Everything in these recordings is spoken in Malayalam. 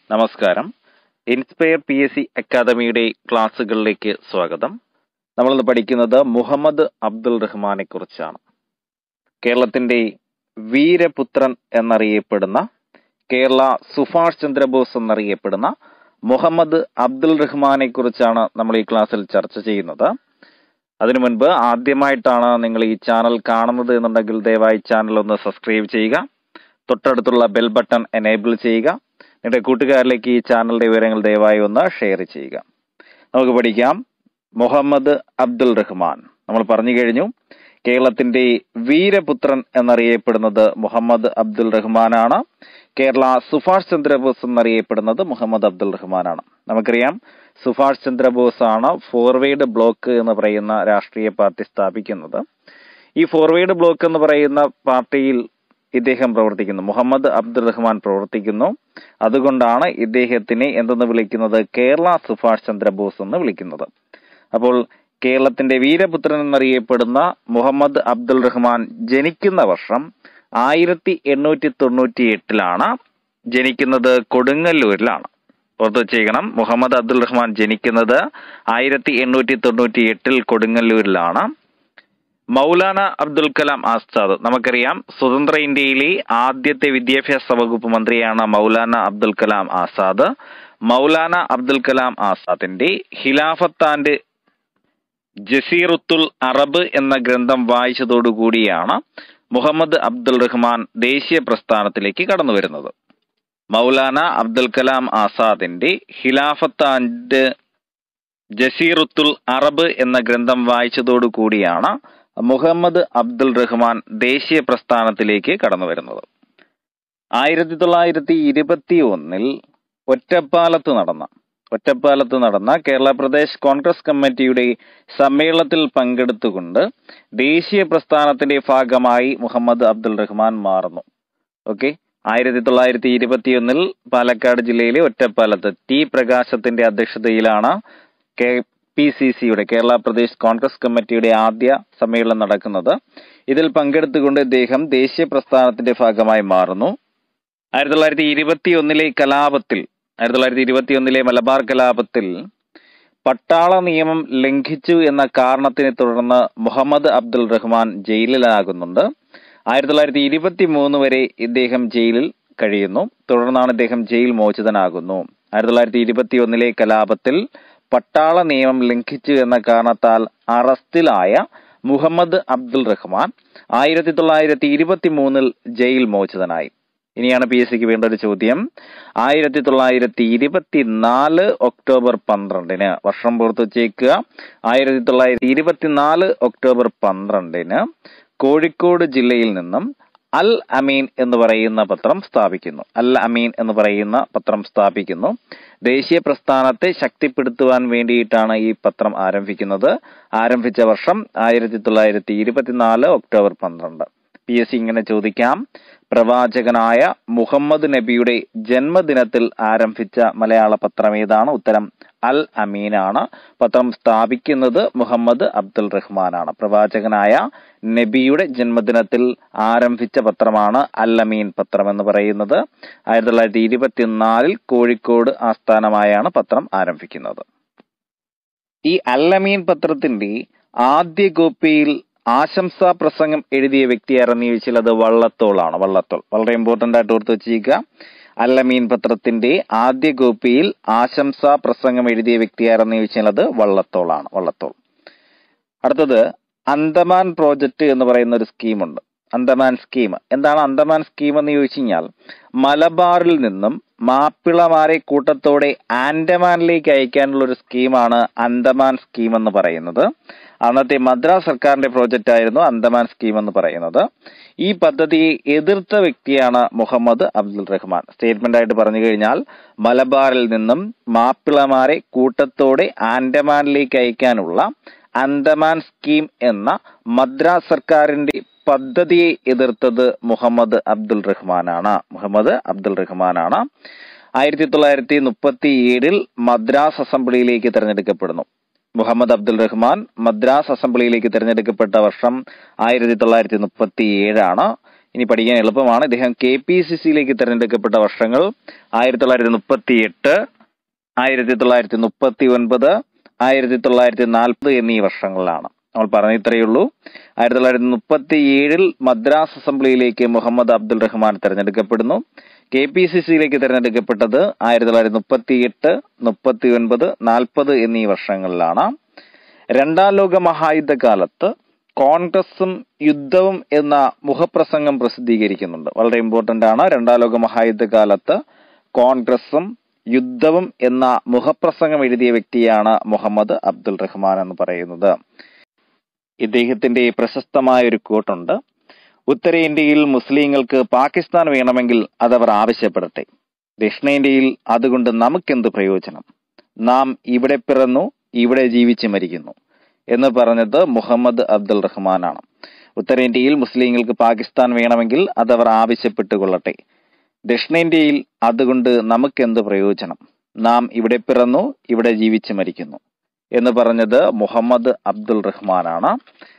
നമസ്കാരം ഇൻസ്പയർ പി എസ് സി അക്കാദമിയുടെ ക്ലാസ്സുകളിലേക്ക് സ്വാഗതം നമ്മളിന്ന് പഠിക്കുന്നത് മുഹമ്മദ് അബ്ദുൾ റഹ്മാനെ കുറിച്ചാണ് കേരളത്തിന്റെ വീരപുത്രൻ എന്നറിയപ്പെടുന്ന കേരള സുഭാഷ് ചന്ദ്രബോസ് എന്നറിയപ്പെടുന്ന മുഹമ്മദ് അബ്ദുൾ റഹ്മാനെ കുറിച്ചാണ് നമ്മൾ ഈ ക്ലാസ്സിൽ ചർച്ച ചെയ്യുന്നത് അതിനു മുൻപ് ആദ്യമായിട്ടാണ് നിങ്ങൾ ഈ ചാനൽ കാണുന്നത് എന്നുണ്ടെങ്കിൽ ദയവായി ചാനൽ ഒന്ന് സബ്സ്ക്രൈബ് ചെയ്യുക തൊട്ടടുത്തുള്ള ബെൽ ബട്ടൺ എനേബിൾ ചെയ്യുക നിങ്ങളുടെ കൂട്ടുകാരിലേക്ക് ഈ ചാനലിന്റെ വിവരങ്ങൾ ദയവായി ഒന്ന് ഷെയർ ചെയ്യുക നമുക്ക് പഠിക്കാം മുഹമ്മദ് അബ്ദുൾ റഹ്മാൻ നമ്മൾ പറഞ്ഞു കഴിഞ്ഞു കേരളത്തിന്റെ വീരപുത്രൻ എന്നറിയപ്പെടുന്നത് മുഹമ്മദ് അബ്ദുൾ റഹ്മാനാണ് കേരള സുഭാഷ് ചന്ദ്രബോസ് എന്നറിയപ്പെടുന്നത് മുഹമ്മദ് അബ്ദുൾ റഹ്മാനാണ് നമുക്കറിയാം സുഭാഷ് ചന്ദ്രബോസ് ആണ് ഫോർവേഡ് ബ്ലോക്ക് എന്ന് പറയുന്ന രാഷ്ട്രീയ പാർട്ടി സ്ഥാപിക്കുന്നത് ഈ ഫോർവേഡ് ബ്ലോക്ക് എന്ന് പറയുന്ന പാർട്ടിയിൽ ഇദ്ദേഹം പ്രവർത്തിക്കുന്നു മുഹമ്മദ് അബ്ദുൾ റഹ്മാൻ പ്രവർത്തിക്കുന്നു അതുകൊണ്ടാണ് ഇദ്ദേഹത്തിനെ എന്തെന്ന് വിളിക്കുന്നത് കേരള സുഭാഷ് ചന്ദ്രബോസ് എന്ന് വിളിക്കുന്നത് അപ്പോൾ കേരളത്തിന്റെ വീരപുത്രൻ എന്നറിയപ്പെടുന്ന മുഹമ്മദ് അബ്ദുൾ റഹ്മാൻ ജനിക്കുന്ന വർഷം ആയിരത്തി എണ്ണൂറ്റി തൊണ്ണൂറ്റി എട്ടിലാണ് ജനിക്കുന്നത് കൊടുങ്ങല്ലൂരിലാണ് ഓർത്ത് വെച്ചേക്കണം മുഹമ്മദ് അബ്ദുൾ റഹ്മാൻ ജനിക്കുന്നത് ആയിരത്തി എണ്ണൂറ്റി തൊണ്ണൂറ്റി എട്ടിൽ കൊടുങ്ങല്ലൂരിലാണ് മൗലാന അബ്ദുൽ കലാം ആസാദ് നമുക്കറിയാം സ്വതന്ത്ര ഇന്ത്യയിലെ ആദ്യത്തെ വിദ്യാഭ്യാസ വകുപ്പ് മന്ത്രിയാണ് മൗലാന അബ്ദുൽ കലാം ആസാദ് മൗലാന അബ്ദുൽ കലാം ആസാദിന്റെ ഖിലാഫത്താൻഡ് ജസീറുത്തുൽ അറബ് എന്ന ഗ്രന്ഥം വായിച്ചതോടുകൂടിയാണ് മുഹമ്മദ് അബ്ദുൽ റഹ്മാൻ ദേശീയ പ്രസ്ഥാനത്തിലേക്ക് കടന്നു വരുന്നത് മൗലാന അബ്ദുൽ കലാം ആസാദിന്റെ ഖിലാഫത്താൻഡ് ജസീറുത്തുൽ അറബ് എന്ന ഗ്രന്ഥം വായിച്ചതോടുകൂടിയാണ് മുഹമ്മദ് അബ്ദുൾ റഹ്മാൻ ദേശീയ പ്രസ്ഥാനത്തിലേക്ക് കടന്നു വരുന്നത് ആയിരത്തി തൊള്ളായിരത്തി ഇരുപത്തി ഒന്നിൽ ഒറ്റപ്പാലത്ത് നടന്ന ഒറ്റപ്പാലത്ത് നടന്ന കേരള പ്രദേശ് കോൺഗ്രസ് കമ്മിറ്റിയുടെ സമ്മേളനത്തിൽ പങ്കെടുത്തുകൊണ്ട് ദേശീയ പ്രസ്ഥാനത്തിന്റെ ഭാഗമായി മുഹമ്മദ് അബ്ദുൾ റഹ്മാൻ മാറുന്നു ഓക്കെ ആയിരത്തി തൊള്ളായിരത്തി ഇരുപത്തിയൊന്നിൽ പാലക്കാട് ജില്ലയിലെ ഒറ്റപ്പാലത്ത് ടി പ്രകാശത്തിന്റെ അധ്യക്ഷതയിലാണ് കെ പി സി സിയുടെ കേരള പ്രദേശ് കോൺഗ്രസ് കമ്മിറ്റിയുടെ ആദ്യ സമ്മേളനം നടക്കുന്നത് ഇതിൽ പങ്കെടുത്തുകൊണ്ട് ഇദ്ദേഹം ദേശീയ പ്രസ്ഥാനത്തിന്റെ ഭാഗമായി മാറുന്നു ആയിരത്തി തൊള്ളായിരത്തി ഇരുപത്തി ഒന്നിലെ കലാപത്തിൽ ആയിരത്തി തൊള്ളായിരത്തി ഇരുപത്തി ഒന്നിലെ മലബാർ കലാപത്തിൽ പട്ടാള നിയമം ലംഘിച്ചു എന്ന കാരണത്തിനെ തുടർന്ന് മുഹമ്മദ് അബ്ദുൾ റഹ്മാൻ ജയിലിലാകുന്നുണ്ട് ആയിരത്തി തൊള്ളായിരത്തി ഇരുപത്തി മൂന്ന് വരെ ഇദ്ദേഹം ജയിലിൽ കഴിയുന്നു തുടർന്നാണ് ഇദ്ദേഹം ജയിൽ മോചിതനാകുന്നു ആയിരത്തി തൊള്ളായിരത്തി ഇരുപത്തി ഒന്നിലെ കലാപത്തിൽ പട്ടാള നിയമം ലംഘിച്ചു എന്ന കാരണത്താൽ അറസ്റ്റിലായ മുഹമ്മദ് അബ്ദുൾ റഹ്മാൻ ആയിരത്തി തൊള്ളായിരത്തി ഇരുപത്തി മൂന്നിൽ ജയിൽ മോചിതനായി ഇനിയാണ് പി എസ് സിക്ക് വേണ്ട ഒരു ചോദ്യം ആയിരത്തി തൊള്ളായിരത്തി ഇരുപത്തിനാല് ഒക്ടോബർ പന്ത്രണ്ടിന് വർഷം പുറത്തു വച്ചേക്കുക ആയിരത്തി തൊള്ളായിരത്തി ഇരുപത്തിനാല് ഒക്ടോബർ പന്ത്രണ്ടിന് കോഴിക്കോട് ജില്ലയിൽ നിന്നും അൽ അമീൻ എന്ന് പറയുന്ന പത്രം സ്ഥാപിക്കുന്നു അൽ അമീൻ എന്ന് പറയുന്ന പത്രം സ്ഥാപിക്കുന്നു ദേശീയ പ്രസ്ഥാനത്തെ ശക്തിപ്പെടുത്തുവാൻ വേണ്ടിയിട്ടാണ് ഈ പത്രം ആരംഭിക്കുന്നത് ആരംഭിച്ച വർഷം ആയിരത്തി തൊള്ളായിരത്തി ഇരുപത്തിനാല് ഒക്ടോബർ പന്ത്രണ്ട് പി എസ് സി ഇങ്ങനെ ചോദിക്കാം പ്രവാചകനായ മുഹമ്മദ് നബിയുടെ ജന്മദിനത്തിൽ ആരംഭിച്ച മലയാള പത്രം ഏതാണ് ഉത്തരം അൽ അമീനാണ് പത്രം സ്ഥാപിക്കുന്നത് മുഹമ്മദ് അബ്ദുൽ റഹ്മാനാണ് പ്രവാചകനായ നബിയുടെ ജന്മദിനത്തിൽ ആരംഭിച്ച പത്രമാണ് അൽ അമീൻ പത്രം എന്ന് പറയുന്നത് ആയിരത്തി തൊള്ളായിരത്തി ഇരുപത്തിനാലിൽ കോഴിക്കോട് ആസ്ഥാനമായാണ് പത്രം ആരംഭിക്കുന്നത് ഈ അൽ അമീൻ പത്രത്തിന്റെ ആദ്യ കോപ്പിയിൽ ആശംസാ പ്രസംഗം എഴുതിയ വ്യക്തി ആരെന്ന് ചോദിച്ചാൽ അത് വള്ളത്തോളാണ് വള്ളത്തോൾ വളരെ ഇമ്പോർട്ടന്റ് ആയിട്ട് ഓർത്ത് വെച്ചിരിക്കുക അല്ലമീൻ പത്രത്തിന്റെ ആദ്യ കോപ്പിയിൽ ആശംസാ പ്രസംഗം എഴുതിയ വ്യക്തി ആരെന്ന് ചോദിച്ചാൽ അത് വള്ളത്തോളാണ് വള്ളത്തോൾ അടുത്തത് അന്തമാൻ പ്രോജക്റ്റ് എന്ന് പറയുന്ന ഒരു സ്കീമുണ്ട് അന്തമാൻ സ്കീം എന്താണ് അന്തമാൻ സ്കീം എന്ന് ചോദിച്ചു കഴിഞ്ഞാൽ മലബാറിൽ നിന്നും മാപ്പിളമാരെ കൂട്ടത്തോടെ ആൻഡമാനിലേക്ക് അയക്കാനുള്ള ഒരു സ്കീമാണ് അന്തമാൻ സ്കീം എന്ന് പറയുന്നത് അന്നത്തെ മദ്രാസ് സർക്കാരിന്റെ പ്രോജക്റ്റ് ആയിരുന്നു അന്തമാൻ സ്കീം എന്ന് പറയുന്നത് ഈ പദ്ധതിയെ എതിർത്ത വ്യക്തിയാണ് മുഹമ്മദ് അബ്ദുൽ റഹ്മാൻ സ്റ്റേറ്റ്മെന്റ് ആയിട്ട് പറഞ്ഞു കഴിഞ്ഞാൽ മലബാറിൽ നിന്നും മാപ്പിളമാരെ കൂട്ടത്തോടെ ആൻഡമാനിലേക്ക് അയക്കാനുള്ള അന്തമാൻ സ്കീം എന്ന മദ്രാസ് സർക്കാരിന്റെ പദ്ധതിയെ എതിർത്തത് മുഹമ്മദ് അബ്ദുൽ റഹ്മാനാണ് മുഹമ്മദ് അബ്ദുൽ റഹ്മാനാണ് ആയിരത്തി തൊള്ളായിരത്തി മുപ്പത്തി ഏഴിൽ മദ്രാസ് അസംബ്ലിയിലേക്ക് തെരഞ്ഞെടുക്കപ്പെടുന്നു മുഹമ്മദ് അബ്ദുൽ റഹ്മാൻ മദ്രാസ് അസംബ്ലിയിലേക്ക് തിരഞ്ഞെടുക്കപ്പെട്ട വർഷം ആയിരത്തി തൊള്ളായിരത്തി മുപ്പത്തി ഏഴാണ് ഇനി പഠിക്കാൻ എളുപ്പമാണ് ഇദ്ദേഹം കെ പി സി സിയിലേക്ക് തിരഞ്ഞെടുക്കപ്പെട്ട വർഷങ്ങൾ ആയിരത്തി തൊള്ളായിരത്തി മുപ്പത്തി എട്ട് ആയിരത്തി തൊള്ളായിരത്തി മുപ്പത്തി ഒൻപത് ആയിരത്തി തൊള്ളായിരത്തി നാൽപ്പത് എന്നീ വർഷങ്ങളിലാണ് നമ്മൾ പറഞ്ഞ ഇത്രയേ ഉള്ളൂ ആയിരത്തി തൊള്ളായിരത്തി മുപ്പത്തി ഏഴിൽ മദ്രാസ് അസംബ്ലിയിലേക്ക് മുഹമ്മദ് അബ്ദുൽ റഹ്മാൻ തെരഞ്ഞെടുക്കപ്പെടുന്നു കെ പി സി സിയിലേക്ക് തെരഞ്ഞെടുക്കപ്പെട്ടത് ആയിരത്തി തൊള്ളായിരത്തി മുപ്പത്തി എട്ട് മുപ്പത്തി ഒൻപത് നാൽപ്പത് എന്നീ വർഷങ്ങളിലാണ് രണ്ടാം ലോക മഹായുദ്ധകാലത്ത് കോൺഗ്രസും യുദ്ധവും എന്ന മുഖപ്രസംഗം പ്രസിദ്ധീകരിക്കുന്നുണ്ട് വളരെ ഇമ്പോർട്ടന്റ് ആണ് രണ്ടാം ലോക മഹായുദ്ധകാലത്ത് കോൺഗ്രസും യുദ്ധവും എന്ന മുഖപ്രസംഗം എഴുതിയ വ്യക്തിയാണ് മുഹമ്മദ് അബ്ദുൽ റഹ്മാൻ എന്ന് പറയുന്നത് ഇദ്ദേഹത്തിന്റെ പ്രശസ്തമായ ഒരു കോട്ടുണ്ട് ഉത്തരേന്ത്യയിൽ മുസ്ലിങ്ങൾക്ക് പാകിസ്ഥാൻ വേണമെങ്കിൽ അതവർ ആവശ്യപ്പെടട്ടെ ദക്ഷിണേന്ത്യയിൽ അതുകൊണ്ട് നമുക്കെന്ത് പ്രയോജനം നാം ഇവിടെ പിറന്നു ഇവിടെ ജീവിച്ചു മരിക്കുന്നു എന്ന് പറഞ്ഞത് മുഹമ്മദ് അബ്ദുൽ റഹ്മാനാണ് ഉത്തരേന്ത്യയിൽ മുസ്ലിങ്ങൾക്ക് പാകിസ്ഥാൻ വേണമെങ്കിൽ അതവർ ആവശ്യപ്പെട്ടുകൊള്ളട്ടെ ദക്ഷിണേന്ത്യയിൽ അതുകൊണ്ട് നമുക്കെന്ത് പ്രയോജനം നാം ഇവിടെ പിറന്നു ഇവിടെ ജീവിച്ചു മരിക്കുന്നു എന്ന് പറഞ്ഞത് മുഹമ്മദ് അബ്ദുൽ റഹ്മാനാണ്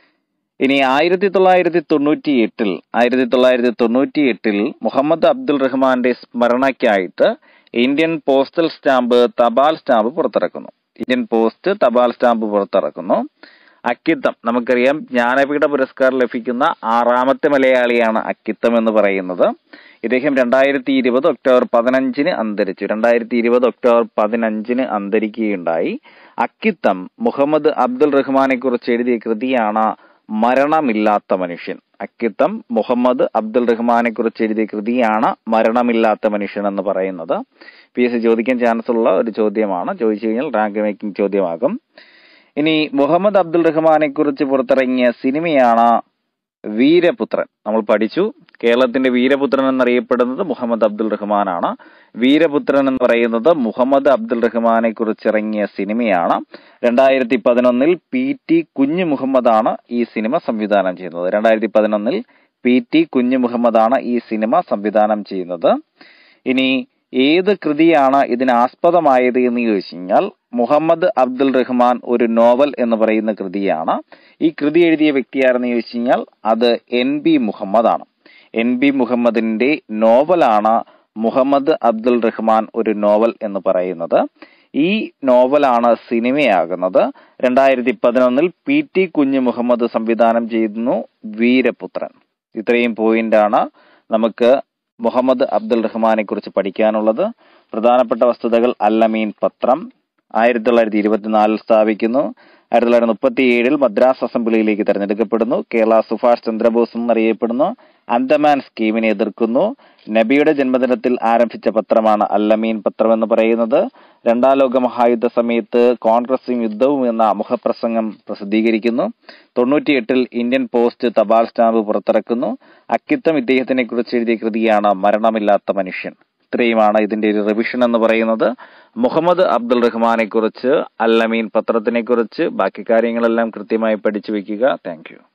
ഇനി ആയിരത്തി തൊള്ളായിരത്തി തൊണ്ണൂറ്റി എട്ടിൽ ആയിരത്തി തൊള്ളായിരത്തി തൊണ്ണൂറ്റി എട്ടിൽ മുഹമ്മദ് അബ്ദുൽ റഹ്മാന്റെ സ്മരണയ്ക്കായിട്ട് ഇന്ത്യൻ പോസ്റ്റൽ സ്റ്റാമ്പ് തപാൽ സ്റ്റാമ്പ് പുറത്തിറക്കുന്നു ഇന്ത്യൻ പോസ്റ്റ് തപാൽ സ്റ്റാമ്പ് പുറത്തിറക്കുന്നു അക്കിത്തം നമുക്കറിയാം ജ്ഞാനപീഠ പുരസ്കാരം ലഭിക്കുന്ന ആറാമത്തെ മലയാളിയാണ് അക്കിത്തം എന്ന് പറയുന്നത് ഇദ്ദേഹം രണ്ടായിരത്തി ഇരുപത് ഒക്ടോബർ പതിനഞ്ചിന് അന്തരിച്ചു രണ്ടായിരത്തി ഇരുപത് ഒക്ടോബർ പതിനഞ്ചിന് അന്തരിക്കുകയുണ്ടായി അക്കിത്തം മുഹമ്മദ് അബ്ദുൽ റഹ്മാനെ കുറിച്ച് എഴുതിയ കൃതിയാണ് മരണമില്ലാത്ത മനുഷ്യൻ അക്കിത്തം മുഹമ്മദ് അബ്ദുൽ റഹ്മാനെ കുറിച്ച് എഴുതിയ കൃതിയാണ് മരണമില്ലാത്ത മനുഷ്യൻ എന്ന് പറയുന്നത് പി എസ് സി ചോദിക്കാൻ ചാൻസ് ഉള്ള ഒരു ചോദ്യമാണ് ചോദിച്ചു കഴിഞ്ഞാൽ റാങ്ക് മേക്കിംഗ് ചോദ്യമാകും ഇനി മുഹമ്മദ് അബ്ദുൽ റഹ്മാനെ കുറിച്ച് പുറത്തിറങ്ങിയ സിനിമയാണ് വീരപുത്രൻ നമ്മൾ പഠിച്ചു കേരളത്തിന്റെ വീരപുത്രൻ എന്നറിയപ്പെടുന്നത് മുഹമ്മദ് അബ്ദുൽ റഹ്മാനാണ് വീരപുത്രൻ എന്ന് പറയുന്നത് മുഹമ്മദ് അബ്ദുൽ റഹ്മാനെ കുറിച്ച് ഇറങ്ങിയ സിനിമയാണ് രണ്ടായിരത്തി പതിനൊന്നിൽ പി ടി കുഞ്ഞു മുഹമ്മദാണ് ഈ സിനിമ സംവിധാനം ചെയ്യുന്നത് രണ്ടായിരത്തി പതിനൊന്നിൽ പി ടി കുഞ്ഞു മുഹമ്മദാണ് ഈ സിനിമ സംവിധാനം ചെയ്യുന്നത് ഇനി ഏത് കൃതിയാണ് ഇതിന് ആസ്പദമായത് എന്ന് ചോദിച്ചു കഴിഞ്ഞാൽ മുഹമ്മദ് അബ്ദുൽ റഹ്മാൻ ഒരു നോവൽ എന്ന് പറയുന്ന കൃതിയാണ് ഈ കൃതി എഴുതിയ വ്യക്തിയാരെന്ന് ചോദിച്ചു കഴിഞ്ഞാൽ അത് എൻ ബി മുഹമ്മദ് ആണ് എൻ ബി മുഹമ്മദിന്റെ നോവലാണ് മുഹമ്മദ് അബ്ദുൽ റഹ്മാൻ ഒരു നോവൽ എന്ന് പറയുന്നത് ഈ നോവലാണ് സിനിമയാകുന്നത് രണ്ടായിരത്തി പതിനൊന്നിൽ പി ടി കുഞ്ഞു മുഹമ്മദ് സംവിധാനം ചെയ്യുന്നു വീരപുത്രൻ ഇത്രയും പോയിന്റാണ് നമുക്ക് മുഹമ്മദ് അബ്ദുൽ റഹ്മാനെ കുറിച്ച് പഠിക്കാനുള്ളത് പ്രധാനപ്പെട്ട വസ്തുതകൾ അല്ലമീൻ പത്രം ആയിരത്തി തൊള്ളായിരത്തി ഇരുപത്തിനാലിൽ സ്ഥാപിക്കുന്നു ആയിരത്തി തൊള്ളായിരത്തി മുപ്പത്തി ഏഴിൽ മദ്രാസ് അസംബ്ലിയിലേക്ക് തെരഞ്ഞെടുക്കപ്പെടുന്നു കേരള സുഭാഷ് ചന്ദ്രബോസ് എന്നറിയപ്പെടുന്നു അന്തമാൻ സ്കീമിനെ എതിർക്കുന്നു നബിയുടെ ജന്മദിനത്തിൽ ആരംഭിച്ച പത്രമാണ് അല്ലമീൻ പത്രം എന്ന് പറയുന്നത് രണ്ടാം ലോക മഹായുദ്ധ സമയത്ത് കോൺഗ്രസും യുദ്ധവും എന്ന മുഖപ്രസംഗം പ്രസിദ്ധീകരിക്കുന്നു തൊണ്ണൂറ്റിയെട്ടിൽ ഇന്ത്യൻ പോസ്റ്റ് തപാൽ സ്റ്റാമ്പ് പുറത്തിറക്കുന്നു അക്കിത്തം ഇദ്ദേഹത്തിനെ കുറിച്ച് എഴുതിയ കൃതിയാണ് മരണമില്ലാത്ത മനുഷ്യൻ ഇത്രയുമാണ് ഇതിന്റെ ഒരു റിവിഷൻ എന്ന് പറയുന്നത് മുഹമ്മദ് അബ്ദുൾ റഹ്മാനെ കുറിച്ച് അല്ലമീൻ പത്രത്തിനെ കുറിച്ച് ബാക്കി കാര്യങ്ങളെല്ലാം കൃത്യമായി പഠിച്ചു വെക്കുക താങ്ക്